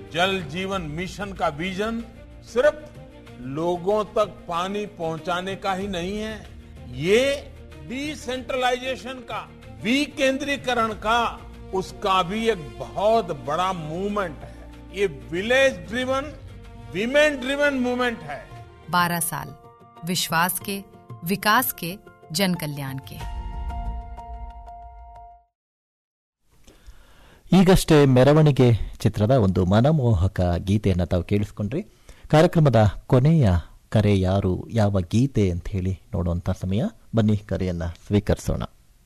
जल जीवन मिशन का विजन सिर्फ लोगों तक पानी पहुंचाने का ही नहीं है ये डिसेंट्रलाइजेशन का विकेंद्रीकरण का उसका भी एक बहुत बड़ा मूवमेंट है ये village driven women driven movement है 12 साल विश्वास के विकास के जन कल्याण के ಈಗಷ್ಟೇ ಮೆರವಣಿಗೆ ಚಿತ್ರದ ಒಂದು ಮನಮೋಹಕ ಗೀತೆಯನ್ನು ತಾವು ಕೇಳಿಸ್ಕೊಂಡ್ರಿ ಕಾರ್ಯಕ್ರಮದ ಕೊನೆಯ ಕರೆ ಯಾರು ಯಾವ ಗೀತೆ ಅಂತ ಹೇಳಿ ನೋಡುವಂಥ ಸಮಯ ಬನ್ನಿ ಕರೆಯನ್ನ ಸ್ವೀಕರಿಸೋಣ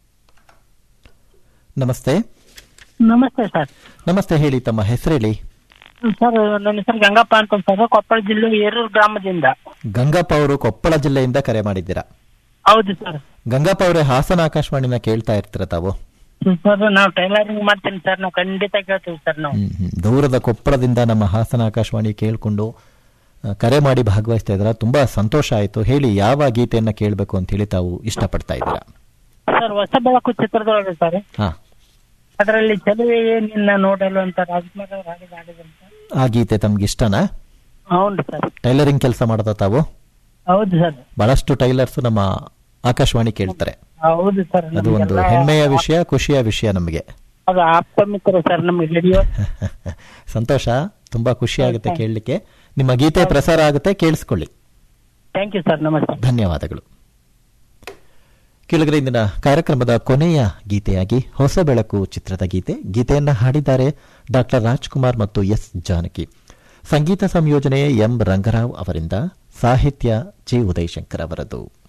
ನಮಸ್ತೆ ನಮಸ್ತೆ ಸರ್ ನಮಸ್ತೆ ಹೇಳಿ ತಮ್ಮ ಹೆಸರೇಳಿ ಸರ್ ನನ್ನ ಹೆಸರು ಗಂಗಪ್ಪ ಅಂತ ಸರ್ ಕೊಪ್ಪಳ ಜಿಲ್ಲೆ ಏರೂರು ಗ್ರಾಮದಿಂದ ಗಂಗಪ್ಪ ಅವರು ಕೊಪ್ಪಳ ಜಿಲ್ಲೆಯಿಂದ ಕರೆ ಮಾಡಿದ್ದೀರಾ ಹೌದು ಸರ್ ಗಂಗಪ್ಪ ಅವರೇ ಹಾಸನ ಆಕಾಶವಾಣಿನ ಕೇಳ್ತಾ ಇರ್ತೀರ ತಾವು ಸರ್ ನಾವು ಟೈಲರಿಂಗ್ ಮಾಡ್ತೀನಿ ಸರ್ ನಾವು ಖಂಡಿತ ಕೇಳ್ತೀವಿ ಸರ್ ನಾವು ಹ್ಮ್, ಹ್ಮ್. ದೂರದ ಕೊಪ್ಪಳದಿಂದ ನಮ್ಮ ಹಾಸನ ಆಕಾಶವಾಣಿ ಕೇಳಿಕೊಂಡು ಕರೆ ಮಾಡಿ ಭಾಗವಹಿಸ್ತಾ ಇದ್ದೀರಾ ತುಂಬಾ ಸಂತೋಷ ಆಯಿತು ಹೇಳಿ ಯಾವ ಗೀತೆಯನ್ನ ಕೇಳಬೇಕು ಅಂತ ಹೇಳಿ ತಾವು ಇಷ್ಟಪಡ್ತಾ ಇದ್ದೀರಾ ಸರ್ ಹೊಸ ಬೆಳಕು ಚಿತ್ರದೊಳಗೆ ಸರ್ ಹಾ ಅದರಲ್ಲಿ ಚಲುವೆ ನಿನ್ನ ನೋಡಲು ಅಂತ ರಾಜ್ಕುಮಾರ್ ಅವ್ರು ಹಾಡಿದ ಹಾಡಿದ್ರು ಸರ್ ಆ ಗೀತೆ ತಮ್ಗೆ ಇಷ್ಟನಾ ಹೌದು ಸರ್ ಟೈಲರಿಂಗ್ ಕೆಲಸ ಮಾಡೋದ ತಾವು ಹೌದು ಸರ್ ಬಹಳಷ್ಟು ಟೈಲರ್ಸ್ ನಮ್ಮ ಆಕಾಶವಾಣಿ ಕೇಳ್ತಾರೆ ಹೌದು ಸರ್ ಅದು ಒಂದು ನಮ್ಗೆಲ್ಲ ಹೆಮ್ಮೆಯ ವಿಷಯ ಖುಷಿಯ ವಿಷಯ ನಮಗೆ ಅದು ಆಪ್ತ ಮಿತ್ರ ಸರ್ ನಮ್ಗೆ ರೇಡಿಯೋ ಸಂತೋಷ ತುಂಬಾ ಖುಷಿ ಆಗುತ್ತೆ ಕೇಳಲಿಕ್ಕೆ ನಿಮ್ಮ ಗೀತೆ ಪ್ರಸಾರ ಆಗುತ್ತೆ ಕೇಳಿಸ್ಕೊಳ್ಳಿ ಥ್ಯಾಂಕ್ ಯು ಸರ್ ನಮಸ್ತೆ ಧನ್ಯವಾದಗಳು ಕೆಳಗಡೆ ಇಂದಿನ ಕಾರ್ಯಕ್ರಮದ ಕೊನೆಯ ಗೀತೆಯಾಗಿ ಹೊಸ ಬೆಳಕು ಚಿತ್ರದ ಗೀತೆ ಗೀತೆಯನ್ನ ಹಾಡಿದ್ದಾರೆ ಡಾಕ್ಟರ್ ರಾಜ್ಕುಮಾರ್ ಮತ್ತು ಎಸ್ ಜಾನಕಿ ಸಂಗೀತ ಸಂಯೋಜನೆ ಎಂ ರಂಗರಾವ್ ಅವರಿಂದ ಸಾಹಿತ್ಯ ಜಿ ಉದಯಶಂಕರ್ ಅವರದು